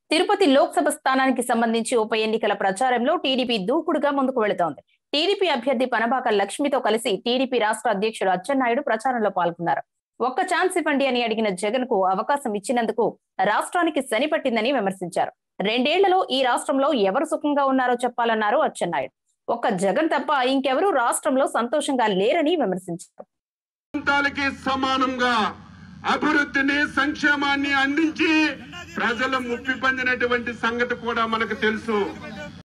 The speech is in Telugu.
తిరుపతి లోక్సభ స్థానానికి సంబంధించి ఉప ఎన్నికల ప్రచారంలో టీడీపీ దూకుడుగా ముందుకు వెళుతోంది టీడీపీ అభ్యర్థి పనబాక లక్ష్మితో కలిసి టీడీపీ రాష్ట్ర అధ్యక్షుడు అచ్చెన్నాయుడు ప్రచారంలో పాల్గొన్నారు ఒక్క ఛాన్స్ ఇవ్వండి అని అడిగిన జగన్ కు అవకాశం ఇచ్చినందుకు రాష్ట్రానికి శని పట్టిందని విమర్శించారు రెండేళ్లలో ఈ రాష్ట్రంలో ఎవరు సుఖంగా ఉన్నారో చెప్పాలన్నారు అచ్చెన్నాయుడు ఒక్క జగన్ తప్ప ఇంకెవరూ రాష్ట్రంలో సంతోషంగా లేరని విమర్శించారు ప్రాంతాలకి సమానంగా అభివృద్ధిని సంక్షేమాన్ని అందించి ప్రజలు ముప్పి పొందినటువంటి సంగతి కూడా మనకు తెలుసు